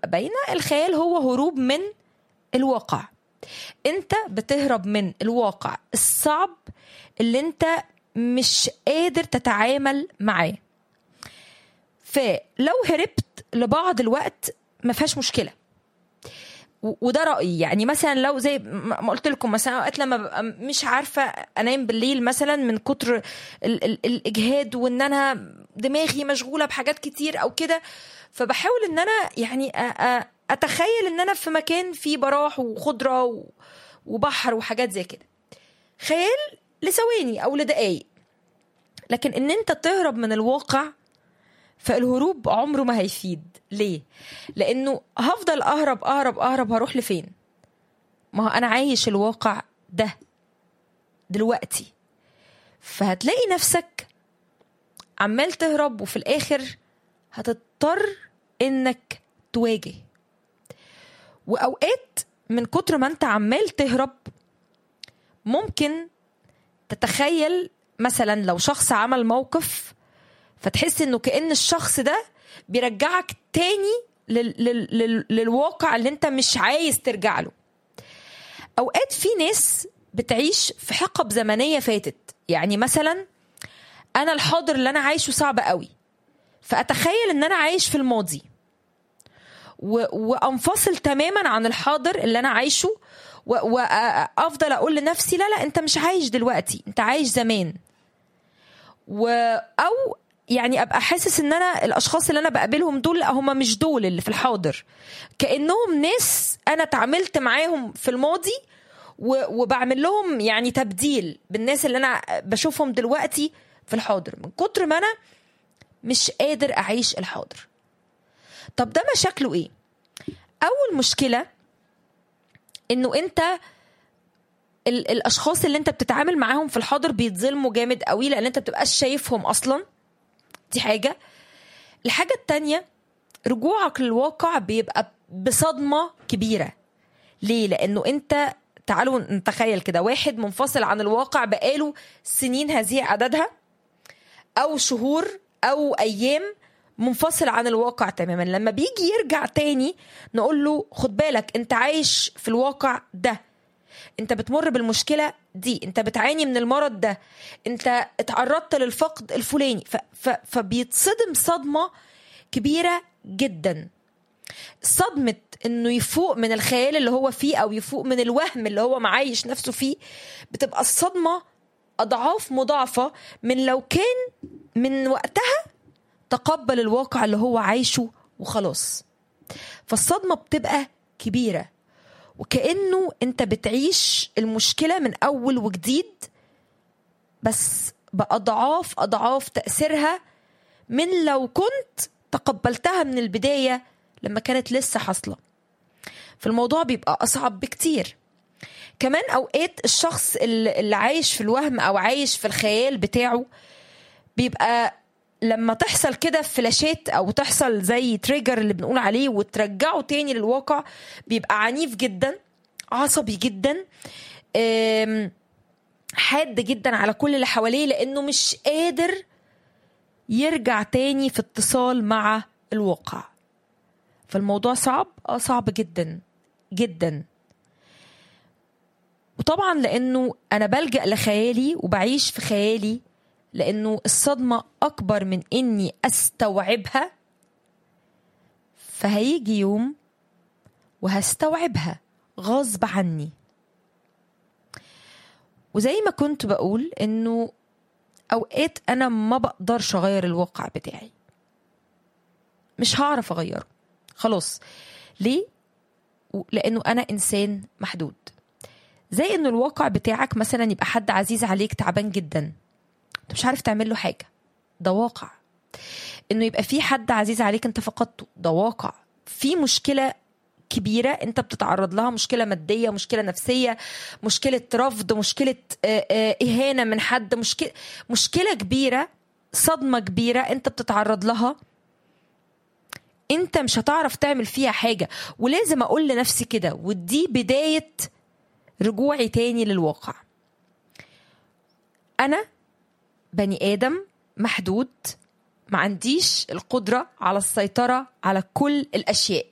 باينه الخيال هو هروب من الواقع انت بتهرب من الواقع الصعب اللي انت مش قادر تتعامل معاه فلو هربت لبعض الوقت ما فيهاش مشكله و- وده رايي يعني مثلا لو زي ما ما قلت لكم مثلا اوقات لما ببقى مش عارفه انام بالليل مثلا من كتر ال- ال- الاجهاد وان انا دماغي مشغوله بحاجات كتير او كده فبحاول ان انا يعني أ- أ- اتخيل ان انا في مكان فيه براح وخضره و- وبحر وحاجات زي كده خيال لثواني او لدقايق لكن ان انت تهرب من الواقع فالهروب عمره ما هيفيد ليه لانه هفضل اهرب اهرب اهرب هروح لفين ما هو انا عايش الواقع ده دلوقتي فهتلاقي نفسك عمال تهرب وفي الاخر هتضطر انك تواجه واوقات من كتر ما انت عمال تهرب ممكن تتخيل مثلا لو شخص عمل موقف فتحس انه كأن الشخص ده بيرجعك تاني لل... لل... لل... للواقع اللي انت مش عايز ترجع له اوقات في ناس بتعيش في حقب زمنية فاتت يعني مثلا انا الحاضر اللي انا عايشه صعب قوي فاتخيل ان انا عايش في الماضي و... وانفصل تماما عن الحاضر اللي انا عايشه و... وافضل اقول لنفسي لا لا انت مش عايش دلوقتي انت عايش زمان و... او يعني ابقى حاسس ان انا الاشخاص اللي انا بقابلهم دول لا هم مش دول اللي في الحاضر كانهم ناس انا اتعاملت معاهم في الماضي و- وبعمل لهم يعني تبديل بالناس اللي انا بشوفهم دلوقتي في الحاضر من كتر ما انا مش قادر اعيش الحاضر طب ده مشاكله ايه اول مشكله انه انت ال- الاشخاص اللي انت بتتعامل معاهم في الحاضر بيتظلموا جامد قوي لان انت بتبقاش شايفهم اصلا دي حاجه الحاجه التانية رجوعك للواقع بيبقى بصدمه كبيره ليه لانه انت تعالوا نتخيل كده واحد منفصل عن الواقع بقاله سنين هذه عددها او شهور او ايام منفصل عن الواقع تماما لما بيجي يرجع تاني نقول له خد بالك انت عايش في الواقع ده انت بتمر بالمشكله دي انت بتعاني من المرض ده انت اتعرضت للفقد الفلاني ف... ف... فبيتصدم صدمه كبيره جدا صدمه انه يفوق من الخيال اللي هو فيه او يفوق من الوهم اللي هو معايش نفسه فيه بتبقى الصدمه اضعاف مضاعفه من لو كان من وقتها تقبل الواقع اللي هو عايشه وخلاص فالصدمه بتبقى كبيره وكانه انت بتعيش المشكله من اول وجديد بس باضعاف اضعاف تاثيرها من لو كنت تقبلتها من البدايه لما كانت لسه حاصله فالموضوع بيبقى اصعب بكتير كمان اوقات الشخص اللي اللي عايش في الوهم او عايش في الخيال بتاعه بيبقى لما تحصل كده فلاشات او تحصل زي تريجر اللي بنقول عليه وترجعه تاني للواقع بيبقى عنيف جدا عصبي جدا أم، حاد جدا على كل اللي حواليه لانه مش قادر يرجع تاني في اتصال مع الواقع فالموضوع صعب اه صعب جدا جدا وطبعا لانه انا بلجا لخيالي وبعيش في خيالي لانه الصدمه اكبر من اني استوعبها فهيجي يوم وهستوعبها غصب عني وزي ما كنت بقول انه اوقات انا ما بقدرش اغير الواقع بتاعي مش هعرف اغيره خلاص ليه و- لانه انا انسان محدود زي انه الواقع بتاعك مثلا يبقى حد عزيز عليك تعبان جدا انت مش عارف تعمل له حاجه ده واقع انه يبقى في حد عزيز عليك انت فقدته ده واقع في مشكله كبيره انت بتتعرض لها مشكله ماديه مشكله نفسيه مشكله رفض مشكله آه، آه، اهانه من حد مشكله مشكله كبيره صدمه كبيره انت بتتعرض لها انت مش هتعرف تعمل فيها حاجه ولازم اقول لنفسي كده ودي بدايه رجوعي تاني للواقع انا بني ادم محدود ما عنديش القدره على السيطره على كل الاشياء